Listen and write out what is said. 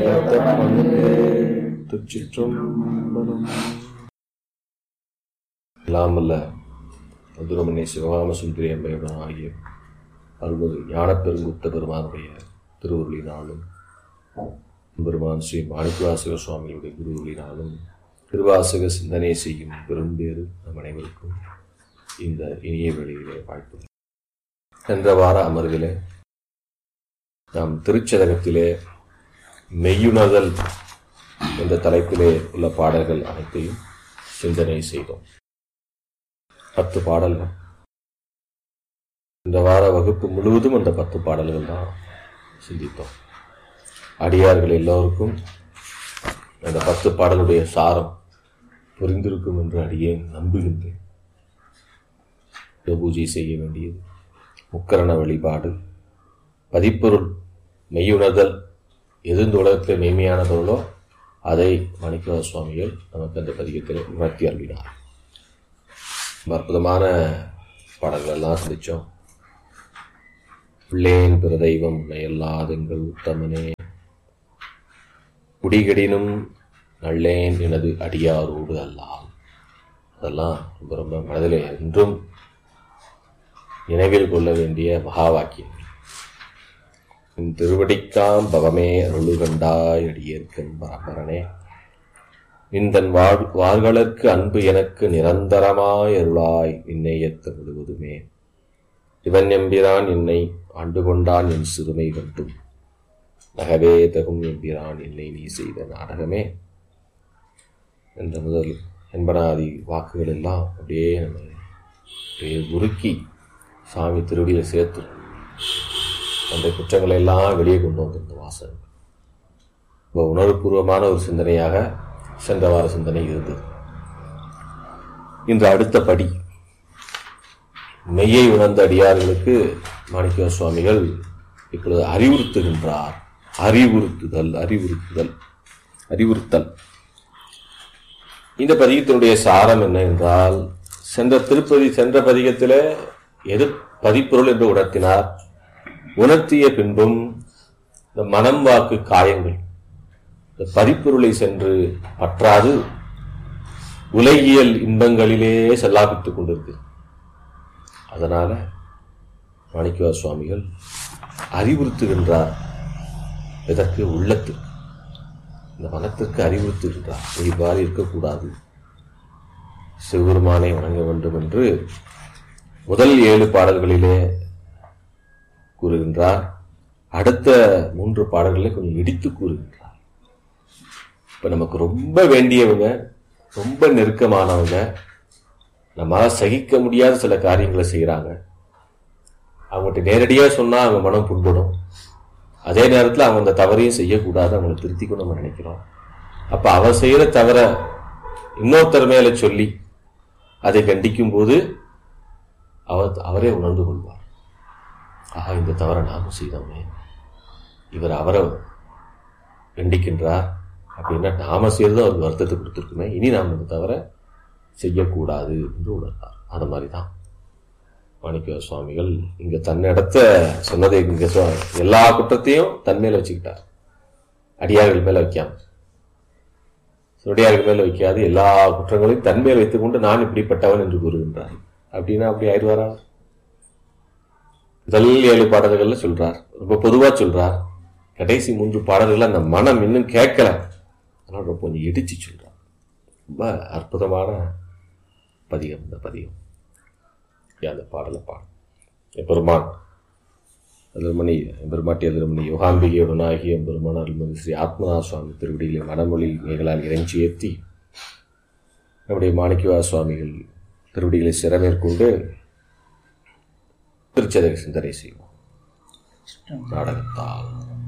திருச்சிற்றம்பலம் எல்லாம் வல்ல மதுரமணி சிவகாம சுந்தரி அம்பையுடன் ஆகிய அருள்மிகு ஞானப்பெருங்குத்த பெருமானுடைய திருவுருளினாலும் பெருமான் ஸ்ரீ மாணிக்கவாசக சுவாமியுடைய குருவுளினாலும் திருவாசக சிந்தனை செய்யும் பெரும்பேறு நம் அனைவருக்கும் இந்த இனிய வெளியிலே வாழ்த்து சென்ற வார அமர்விலே நாம் திருச்சதகத்திலே மெய்யுணர்தல் என்ற தலைப்பிலே உள்ள பாடல்கள் அனைத்தையும் சிந்தனை செய்தோம் பத்து பாடல்கள் இந்த வார வகுப்பு முழுவதும் அந்த பத்து பாடல்கள் தான் சிந்தித்தோம் அடியார்கள் எல்லோருக்கும் அந்த பத்து பாடலுடைய சாரம் புரிந்திருக்கும் என்று அடியேன் நம்புகின்றேன் பூஜை செய்ய வேண்டியது முக்கரண வழிபாடு பதிப்பொருள் மெய்யுணர்தல் எது இந்த உலகத்தில் மெய்மையான பொருளோ அதை மாணிக்கவ சுவாமிகள் நமக்கு அந்த பதிகத்தில் உணர்த்தி அருளினார் ரொம்ப அற்புதமான பாடல்கள் எல்லாம் சிந்திச்சோம் பிள்ளேன் பிற தெய்வம் உன்னையல்லாதெங்கள் உத்தமனே குடிகடினும் நல்லேன் எனது அடியாரோடு அல்லாம் அதெல்லாம் ரொம்ப ரொம்ப மனதில் என்றும் நினைவில் கொள்ள வேண்டிய மகா வாக்கியம் உன் திருவடிக்காம் பவமே அருளுகண்டாய் அடியேற்கன் பரம்பரனே நின்றன் வாழ் வார்களுக்கு அன்பு எனக்கு நிரந்தரமாய் அருளாய் நின்னையத்த முழுவதுமே இவன் எம்பிரான் என்னை ஆண்டு கொண்டான் என் சிறுமை கண்டும் நகவே தகும் எம்பிரான் என்னை நீ செய்த நாடகமே என்ற முதல் என்பனாதி வாக்குகள் எல்லாம் அப்படியே நம்ம அப்படியே உருக்கி சாமி திருவடியில் சேர்த்து அந்த குற்றங்களை எல்லாம் வெளியே கொண்டு வந்திருந்த வாசகம் ரொம்ப உணர்வுபூர்வமான ஒரு சிந்தனையாக சென்ற வார சிந்தனை இருந்தது இன்று அடுத்த படி மெய்யை உணர்ந்த அடியார்களுக்கு மாணிக்க சுவாமிகள் இப்பொழுது அறிவுறுத்துகின்றார் அறிவுறுத்துதல் அறிவுறுத்துதல் அறிவுறுத்தல் இந்த பதிகத்தினுடைய சாரம் என்ன என்றால் சென்ற திருப்பதி சென்ற பதிகத்தில் எது பதிப்பொருள் என்று உணர்த்தினார் உணர்த்திய பின்பும் இந்த மனம் வாக்கு காயங்கள் இந்த பதிப்பொருளை சென்று பற்றாது உலகியல் இன்பங்களிலே செல்லாபித்துக் கொண்டிருக்கு அதனால மாணிக்கவா சுவாமிகள் அறிவுறுத்துகின்றார் இதற்கு உள்ளத்திற்கு இந்த மனத்திற்கு அறிவுறுத்துகின்றார் இவ்வாறு இருக்கக்கூடாது சிவபெருமானை வணங்க வேண்டும் என்று முதல் ஏழு பாடல்களிலே கூறுகின்றார் அடுத்த மூன்று பாடல்களை கொஞ்சம் இடித்து கூறுகின்றார் இப்ப நமக்கு ரொம்ப வேண்டியவங்க ரொம்ப நெருக்கமானவங்க நம்மளால சகிக்க முடியாத சில காரியங்களை செய்யறாங்க அவங்ககிட்ட நேரடியா சொன்னா அவங்க மனம் புண்படும் அதே நேரத்தில் அவங்க அந்த தவறையும் செய்யக்கூடாது அவங்களை திருத்திக்கணும் நம்ம நினைக்கிறோம் அப்ப அவன் செய்யற தவற இன்னொருத்தர் மேல சொல்லி அதை கண்டிக்கும் போது அவர் அவரே உணர்ந்து கொள்வார் ஆஹா இந்த தவறை நாமும் செய்தோமே இவர் அவரை கண்டிக்கின்றார் அப்படின்னா நாம செய்யறது அவருக்கு வருத்தத்தை கொடுத்துருக்குமே இனி நாம் இந்த தவிர செய்யக்கூடாது என்று உணர்ந்தார் அது மாதிரி தான் மாணிக்க சுவாமிகள் இங்க தன்னிடத்த சொன்னதை இங்க எல்லா குற்றத்தையும் தன் மேல வச்சுக்கிட்டார் அடியார்கள் மேல வைக்காம சுடியார்கள் மேல வைக்காது எல்லா குற்றங்களையும் தன் மேல் வைத்துக்கொண்டு நான் இப்படிப்பட்டவன் என்று கூறுகின்றார் அப்படின்னா அப்படி ஆயிடுவாரா முதல் ஏழு பாடல்கள்ல சொல்றார் ரொம்ப பொதுவா சொல்றார் கடைசி மூன்று பாடல்கள் அந்த மனம் இன்னும் கேட்கல அதனால ரொம்ப கொஞ்சம் இடிச்சு சொல்றார் ரொம்ப அற்புதமான பதிகம் இந்த பதிகம் அந்த பாடலை பாடும் எம்பெருமான் அதிர்மணி எம்பெருமாட்டி அதிர்மணி யோகாம்பிகையுடனாகி எம்பெருமான் அருள்மணி ஸ்ரீ ஆத்மநா சுவாமி திருவடியிலே மனமொழி மேகளால் இறைஞ்சி ஏற்றி நம்முடைய மாணிக்கவா சுவாமிகள் திருவடிகளை சிறமேற்கொண்டு திருச்சதக சிந்தனை செய்வோம் நாடகத்தால்